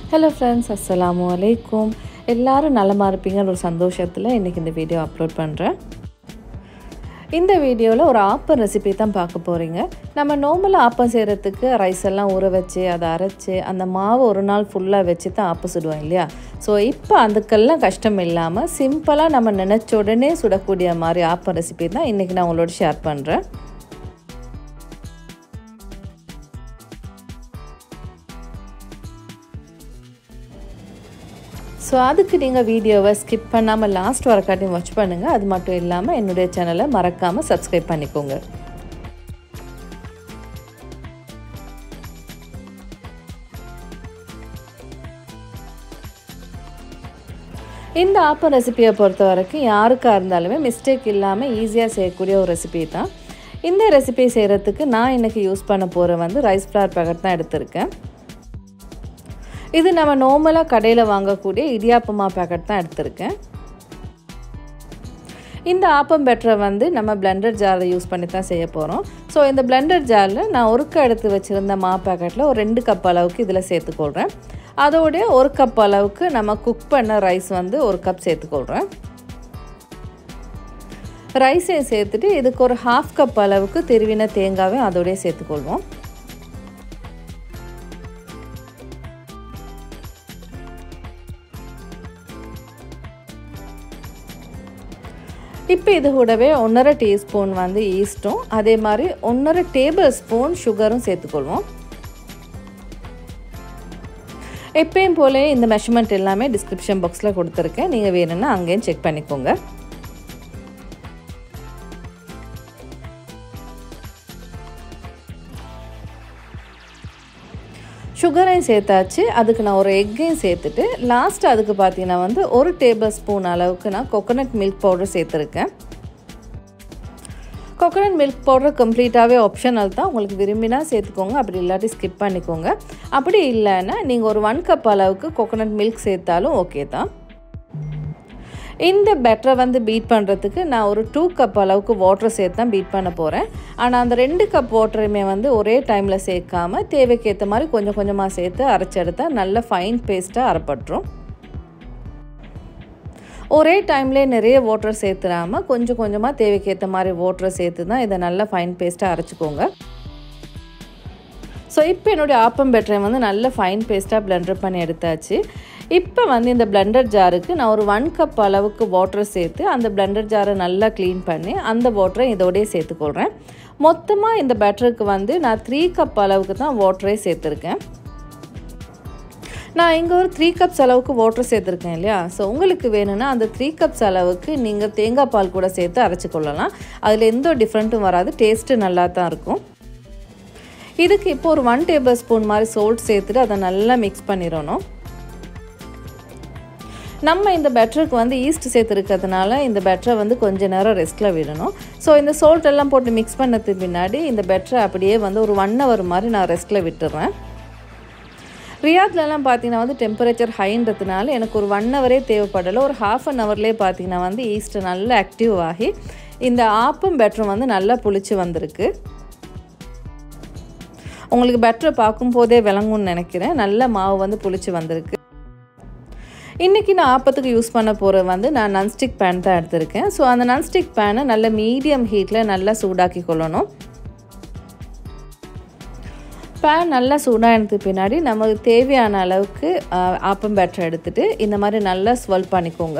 hello friends அஸ்ஸலாமு அலைக்கும் எல்லாரும் நலமாக இருப்பீங்கன்னு ஒரு சந்தோஷத்தில் இன்றைக்கி இந்த வீடியோ அப்லோட் பண்ணுறேன் இந்த வீடியோவில் ஒரு ஆப்பம் ரெசிபி தான் பார்க்க போகிறீங்க நம்ம நார்மலாக ஆப்பம் செய்கிறதுக்கு ரைஸ் எல்லாம் ஊற வச்சு அதை அரைச்சி அந்த மாவு ஒரு நாள் ஃபுல்லாக வச்சு தான் ஆப்பம் சுடுவோம் இல்லையா ஸோ இப்போ அதுக்கெல்லாம் கஷ்டம் இல்லாமல் சிம்பிளாக நம்ம நினச்ச உடனே சுடக்கூடிய மாதிரி ஆப்பம் ரெசிபி தான் இன்றைக்கி நான் உங்களோட ஷேர் பண்ணுறேன் ஸோ அதுக்கு நீங்கள் வீடியோவை ஸ்கிப் பண்ணாமல் லாஸ்ட் வரக்காட்டியும் வாட்ச் பண்ணுங்கள் அது மட்டும் இல்லாமல் என்னுடைய சேனலை மறக்காமல் சப்ஸ்கிரைப் பண்ணிக்கோங்க இந்த ஆப்பம் ரெசிபியை பொறுத்த வரைக்கும் யாருக்காக இருந்தாலுமே மிஸ்டேக் இல்லாமல் ஈஸியாக செய்யக்கூடிய ஒரு ரெசிபி தான் இந்த ரெசிபி செய்கிறதுக்கு நான் இன்றைக்கி யூஸ் பண்ண போகிற வந்து ரைஸ் ஃப்ளவர் பேக்கெட் தான் எடுத்திருக்கேன் இது நம்ம நார்மலாக கடையில் வாங்கக்கூடிய இடியாப்பமா பேக்கெட் தான் எடுத்திருக்கேன் இந்த ஆப்பம் பெட்டரை வந்து நம்ம பிளெண்டர் ஜாரில் யூஸ் பண்ணி தான் செய்ய போகிறோம் ஸோ இந்த பிளெண்டர் ஜாரில் நான் ஒருக்க எடுத்து வச்சுருந்த மா பேக்கெட்டில் ஒரு ரெண்டு கப் அளவுக்கு இதில் சேர்த்துக்கொள்கிறேன் அதோடைய ஒரு கப் அளவுக்கு நம்ம குக் பண்ண ரைஸ் வந்து ஒரு கப் சேர்த்துக்கொள்கிறேன் ரைஸையும் சேர்த்துட்டு இதுக்கு ஒரு ஹாஃப் கப் அளவுக்கு திருவின தேங்காவையும் அதோடய சேர்த்துக்கொள்வோம் இப்போ இது கூடவே ஒன்றரை டீஸ்பூன் வந்து ஈஸ்ட்டும் அதே மாதிரி ஒன்றரை டேபிள் ஸ்பூன் சுகரும் சேர்த்துக்கொள்வோம் எப்பயும் போல இந்த மெஷர்மெண்ட் எல்லாமே டிஸ்கிரிப்ஷன் பாக்ஸில் கொடுத்துருக்கேன் நீங்கள் வேணும்னா அங்கேயும் செக் பண்ணிக்கோங்க சுகரையும் சேர்த்தாச்சு அதுக்கு நான் ஒரு எக்கையும் சேர்த்துட்டு லாஸ்ட் அதுக்கு பார்த்தீங்கன்னா வந்து ஒரு டேபிள் ஸ்பூன் அளவுக்கு நான் கொக்கனட் மில்க் பவுடர் சேர்த்துருக்கேன் கொக்கனட் மில்க் பவுடர் கம்ப்ளீட்டாகவே ஆப்ஷனல் தான் உங்களுக்கு விரும்பினா சேர்த்துக்கோங்க அப்படி இல்லாட்டி ஸ்கிப் பண்ணிக்கோங்க அப்படி இல்லைன்னா நீங்கள் ஒரு ஒன் கப் அளவுக்கு கொக்கனட் மில்க் சேர்த்தாலும் ஓகே தான் இந்த பெட்டரை வந்து பீட் பண்ணுறதுக்கு நான் ஒரு டூ கப் அளவுக்கு வாட்டர் சேர்த்து தான் பீட் பண்ண போகிறேன் ஆனால் அந்த ரெண்டு கப் வாட்டரையுமே வந்து ஒரே டைமில் சேர்க்காம தேவைக்கு ஏற்ற மாதிரி கொஞ்சம் கொஞ்சமாக சேர்த்து அரைச்செடுத்தால் நல்ல ஃபைன் பேஸ்ட்டாக அரைப்பட்டுரும் ஒரே டைம்லேயே நிறைய வாட்டர் சேர்த்துடாமல் கொஞ்சம் கொஞ்சமாக தேவைக்கு ஏற்ற மாதிரி வாட்டரை சேர்த்து தான் இதை நல்லா ஃபைன் பேஸ்ட்டாக அரைச்சிக்கோங்க ஸோ இப்போ என்னுடைய ஆப்பம் பெட்டரை வந்து நல்ல ஃபைன் பேஸ்ட்டாக பிளெண்டர் பண்ணி எடுத்தாச்சு இப்போ வந்து இந்த பிளெண்டர் ஜாருக்கு நான் ஒரு ஒன் கப் அளவுக்கு வாட்டர் சேர்த்து அந்த பிளெண்டர் ஜாரை நல்லா க்ளீன் பண்ணி அந்த வாட்டரை இதோடய சேர்த்துக்கொள்கிறேன் மொத்தமாக இந்த பேட்டருக்கு வந்து நான் த்ரீ கப் அளவுக்கு தான் வாட்டரே சேர்த்துருக்கேன் நான் இங்கே ஒரு த்ரீ கப்ஸ் அளவுக்கு வாட்டர் சேர்த்துருக்கேன் இல்லையா ஸோ உங்களுக்கு வேணும்னா அந்த த்ரீ கப்ஸ் அளவுக்கு நீங்கள் தேங்காய் பால் கூட சேர்த்து அரைச்சி கொள்ளலாம் அதில் எந்த டிஃப்ரெண்ட்டும் வராது டேஸ்ட்டு நல்லா தான் இருக்கும் இதுக்கு இப்போ ஒரு ஒன் டேபிள் ஸ்பூன் மாதிரி சோல்ட் சேர்த்துட்டு அதை நல்லா மிக்ஸ் பண்ணிடணும் நம்ம இந்த பெட்டருக்கு வந்து ஈஸ்ட் சேர்த்துருக்கிறதுனால இந்த பெட்டரை வந்து கொஞ்ச நேரம் ரெஸ்ட்டில் விடணும் ஸோ இந்த சோல்ட் எல்லாம் போட்டு மிக்ஸ் பண்ணதுக்கு பின்னாடி இந்த பெட்டரை அப்படியே வந்து ஒரு ஒன் ஹவர் மாதிரி நான் ரெஸ்ட்டில் விட்டுறேன் ரியாத்லலாம் பார்த்தீங்கன்னா வந்து டெம்பரேச்சர் ஹைன்றதுனால எனக்கு ஒரு ஒன் ஹவரே தேவைப்படலை ஒரு ஹாஃப் அன் ஹவர்லேயே பார்த்தீங்கன்னா வந்து ஈஸ்ட்டு நல்லா ஆக்டிவ் ஆகி இந்த ஆப்பும் பெட்டரும் வந்து நல்லா புளிச்சு வந்திருக்கு உங்களுக்கு பெட்டரை பார்க்கும்போதே விளங்கும்னு நினைக்கிறேன் நல்ல மாவு வந்து புளிச்சு வந்திருக்கு இன்றைக்கி நான் ஆப்பத்துக்கு யூஸ் பண்ண போகிற வந்து நான் நன்ஸ்டிக் பேன் தான் எடுத்திருக்கேன் ஸோ அந்த நன்ஸ்டிக் பேனை நல்ல மீடியம் ஹீட்டில் நல்லா சூடாக்கி கொள்ளணும் பேன் நல்லா சூடானதுக்கு பின்னாடி நமக்கு தேவையான அளவுக்கு ஆப்பம் பேட்டர் எடுத்துகிட்டு இந்த மாதிரி நல்லா ஸ்வெல் பண்ணிக்கோங்க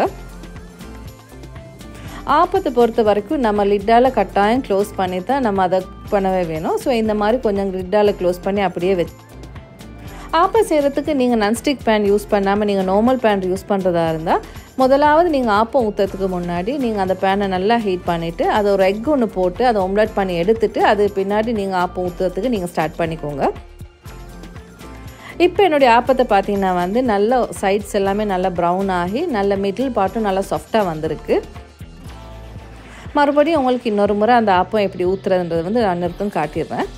ஆப்பத்தை பொறுத்த வரைக்கும் நம்ம லிட்டால் கட்டாயம் க்ளோஸ் பண்ணி தான் நம்ம அதை பண்ணவே வேணும் ஸோ இந்த மாதிரி கொஞ்சம் லிட்டால் க்ளோஸ் பண்ணி அப்படியே வச்சு ஆப்பம் செய்கிறதுக்கு நீங்கள் நன்ஸ்டிக் பேன் யூஸ் பண்ணாமல் நீங்கள் நார்மல் பேன் யூஸ் பண்ணுறதா இருந்தால் முதலாவது நீங்கள் ஆப்பம் ஊற்றுறதுக்கு முன்னாடி நீங்கள் அந்த பேனை நல்லா ஹீட் பண்ணிவிட்டு அதை ஒரு எக் ஒன்று போட்டு அதை ஒம்லெட் பண்ணி எடுத்துட்டு அது பின்னாடி நீங்கள் ஆப்பம் ஊற்றுறதுக்கு நீங்கள் ஸ்டார்ட் பண்ணிக்கோங்க இப்போ என்னுடைய ஆப்பத்தை பார்த்தீங்கன்னா வந்து நல்ல சைட்ஸ் எல்லாமே நல்லா ப்ரௌன் ஆகி நல்ல மிடில் பார்ட்டும் நல்லா சாஃப்டாக வந்திருக்கு மறுபடியும் உங்களுக்கு இன்னொரு முறை அந்த ஆப்பம் எப்படி ஊற்றுறதுன்றது வந்து நான் நிறுத்தம் காட்டிடுறேன்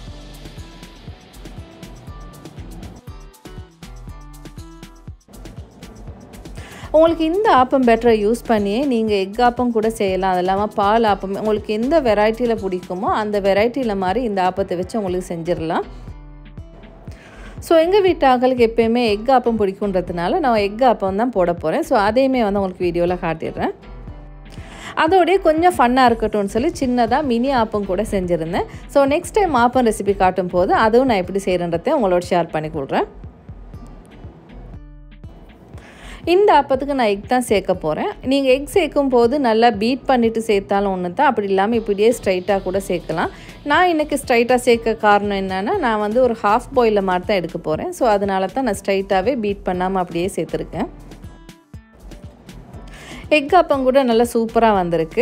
உங்களுக்கு இந்த ஆப்பம் பெட்டரை யூஸ் பண்ணியே நீங்கள் எக் ஆப்பம் கூட செய்யலாம் அது இல்லாமல் பால் ஆப்பம் உங்களுக்கு எந்த வெரைட்டியில் பிடிக்குமோ அந்த வெரைட்டியில் மாதிரி இந்த ஆப்பத்தை வச்சு உங்களுக்கு செஞ்சிடலாம் ஸோ எங்கள் வீட்டு ஆக்களுக்கு எப்போயுமே எக் ஆப்பம் பிடிக்குன்றதுனால நான் எக் ஆப்பம் தான் போட போகிறேன் ஸோ அதையுமே வந்து உங்களுக்கு வீடியோவில் காட்டிடுறேன் அதோடய கொஞ்சம் ஃபன்னாக இருக்கட்டும்னு சொல்லி சின்னதாக மினி ஆப்பம் கூட செஞ்சுருந்தேன் so next time appam recipe காட்டும் போது அதுவும் நான் எப்படி செய்கிறேன்றதையும் உங்களோட ஷேர் பண்ணி கொடுறேன் இந்த அப்பத்துக்கு நான் எக் தான் சேர்க்க போகிறேன் நீங்கள் எக் சேர்க்கும் போது நல்லா பீட் பண்ணிவிட்டு சேர்த்தாலும் ஒன்று தான் அப்படி இல்லாமல் இப்படியே ஸ்ட்ரைட்டாக கூட சேர்க்கலாம் நான் இன்றைக்கி ஸ்ட்ரைட்டாக சேர்க்க காரணம் என்னென்னா நான் வந்து ஒரு ஹாஃப் பாயிலில் மாதிரி தான் எடுக்க போகிறேன் ஸோ அதனால தான் நான் ஸ்ட்ரைட்டாகவே பீட் பண்ணாமல் அப்படியே சேர்த்துருக்கேன் எக் அப்பம் கூட நல்லா சூப்பராக வந்திருக்கு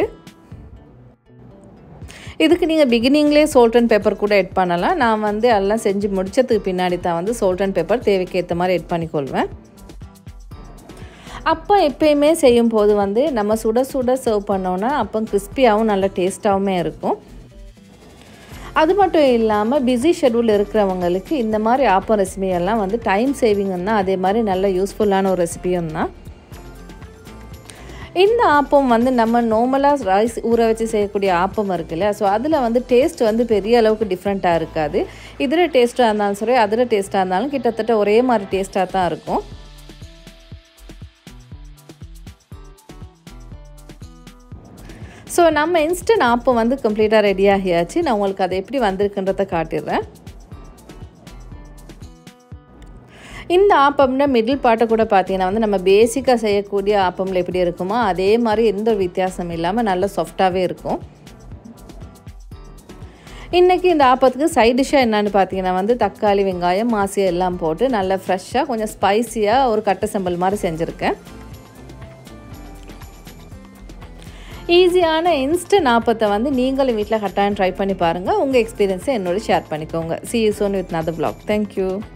இதுக்கு நீங்கள் பிகினிங்லேயே சோல்ட் அண்ட் பெப்பர் கூட எட் பண்ணலாம் நான் வந்து எல்லாம் செஞ்சு முடித்ததுக்கு பின்னாடி தான் வந்து சோல்ட் அண்ட் பெப்பர் தேவைக்கு ஏற்ற மாதிரி எட் பண்ணிக்கொள்வேன் அப்போ எப்பயுமே செய்யும் போது வந்து நம்ம சுட சுட சர்வ் பண்ணோன்னா அப்போ கிறிஸ்பியாகவும் நல்ல டேஸ்ட்டாகவுமே இருக்கும் அது மட்டும் இல்லாமல் பிஸி ஷெடியூல் இருக்கிறவங்களுக்கு இந்த மாதிரி ஆப்பம் ரெசிபியெல்லாம் வந்து டைம் சேவிங்கும் தான் அதே மாதிரி நல்ல யூஸ்ஃபுல்லான ஒரு ரெசிபியும் தான் இந்த ஆப்பம் வந்து நம்ம நார்மலாக ரைஸ் ஊற வச்சு செய்யக்கூடிய ஆப்பம் இருக்குல்ல ஸோ அதில் வந்து டேஸ்ட் வந்து பெரிய அளவுக்கு டிஃப்ரெண்ட்டாக இருக்காது இதில் டேஸ்ட்டாக இருந்தாலும் சரி அதில் டேஸ்ட்டாக இருந்தாலும் கிட்டத்தட்ட ஒரே மாதிரி டேஸ்ட்டாக தான் இருக்கும் ஸோ நம்ம இன்ஸ்டன்ட் ஆப்பம் வந்து கம்ப்ளீட்டாக ரெடி ஆகியாச்சு நான் உங்களுக்கு அதை எப்படி வந்திருக்குன்றதை காட்டிடுறேன் இந்த ஆப்பம்னா மிடில் பாட்டை கூட பார்த்தீங்கன்னா வந்து நம்ம பேசிக்காக செய்யக்கூடிய ஆப்பமில் எப்படி இருக்குமோ அதே மாதிரி எந்த ஒரு வித்தியாசம் இல்லாமல் நல்ல சாஃப்டாகவே இருக்கும் இன்றைக்கி இந்த ஆப்பத்துக்கு சைட் டிஷ்ஷாக என்னென்னு பார்த்தீங்கன்னா வந்து தக்காளி வெங்காயம் மாசி எல்லாம் போட்டு நல்லா ஃப்ரெஷ்ஷாக கொஞ்சம் ஸ்பைஸியாக ஒரு கட்டை சம்பல் மாதிரி செஞ்சுருக்கேன் ஈஸியான இன்ஸ்டன்ட் ஆப்பத்தை வந்து நீங்களும் வீட்டில் கட்டாயம் ட்ரை பண்ணி பாருங்கள் உங்கள் எக்ஸ்பீரியன்ஸை என்னோட ஷேர் பண்ணிக்கோங்க see you soon with another blog thank you